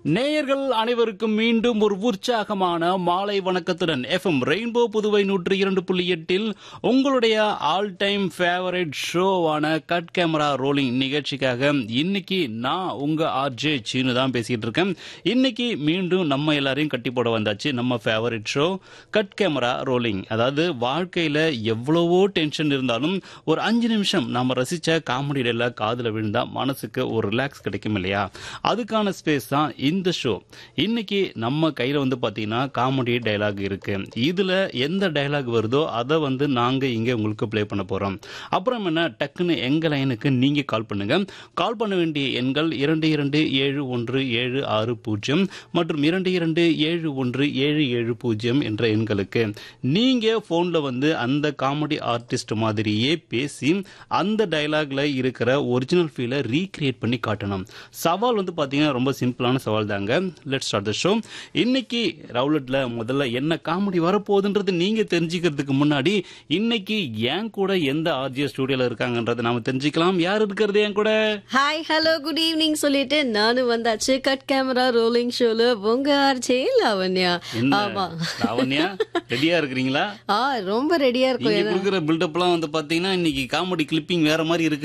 நேயர்கள் அனைவருக்கும் மீண்டும் ஒரு உற்சாகமான மாலை வணக்கத்துடன் எஃப்எம் ரெயின்போ புதுவை நூற்றி இரண்டு புள்ளி எட்டில் உங்களுடைய ஆல் டைம் ஃபேவரட் ஷோவான கட் கேமரா ரோலிங் நிகழ்ச்சிக்காக இன்னைக்கு நான் உங்க ஆர்ஜே சீனு தான் பேசிட்டு இருக்கேன் இன்னைக்கு மீண்டும் நம்ம எல்லாரையும் கட்டி போட வந்தாச்சு நம்ம favourite show cut camera rolling அதாவது வாழ்க்கையில எவ்வளவோ டென்ஷன் இருந்தாலும் ஒரு அஞ்சு நிமிஷம் நம்ம ரசிச்ச காமெடியில காதுல விழுந்தா மனசுக்கு ஒரு ரிலாக்ஸ் கிடைக்கும் இல்லையா அதுக்கான ஸ்பேஸ் தான் இந்த ஷோ இன்னைக்கு நம்ம கையில வந்து பாத்தீங்கன்னா காமெடி டைலாக் இருக்கு இதுல எந்த டைலாக் வருதோ அதை வந்து நாங்க இங்க உங்களுக்கு ப்ளே பண்ண போறோம் அப்புறம் என்ன டக்குன்னு எங்க லைனுக்கு நீங்க கால் பண்ணுங்க கால் பண்ண வேண்டிய எண்கள் இரண்டு இரண்டு ஏழு ஒன்று ஏழு ஆறு பூஜ்ஜியம் மற்றும் இரண்டு இரண்டு ஏழு ஒன்று ஏழு ஏழு பூஜ்ஜியம் என்ற எண்களுக்கு நீங்க போன்ல வந்து அந்த காமெடி ஆர்டிஸ்ட் மாதிரியே பேசி அந்த டைலாக்ல இருக்கிற ஒரிஜினல் ஃபீலை ரீக்ரியேட் பண்ணி காட்டணும் சவால் வந்து பாத்தீங்கன்னா ரொம்ப சிம்பிளான சவால் தாங்க லெட் ஸ்டார்ட் த ஷோ இன்னைக்கு ரவுலட்ல முதல்ல என்ன காமெடி வரப்போகுதுன்றது நீங்க தெரிஞ்சுக்கிறதுக்கு முன்னாடி இன்னைக்கு ஏன் கூட எந்த ஆர்ஜிய ஸ்டுடியோல இருக்காங்கன்றதை நாம தெரிஞ்சுக்கலாம் யார் இருக்கிறது என் கூட ஹாய் ஹலோ குட் ஈவினிங் சொல்லிட்டு நானும் வந்தாச்சு கட் கேமரா ரோலிங் ஷோல உங்க ஆர்ஜே லாவண்யா என்ன ஆமா லாவண்யா ரெடியா இருக்கிறீங்களா ஆ ரொம்ப ரெடியா இருக்கும் நீங்க கொடுக்குற பில்டப்லாம் வந்து பாத்தீங்கன்னா இன்னைக்கு காமெடி கிளிப்பிங் வேற மாதிரி இருக்கு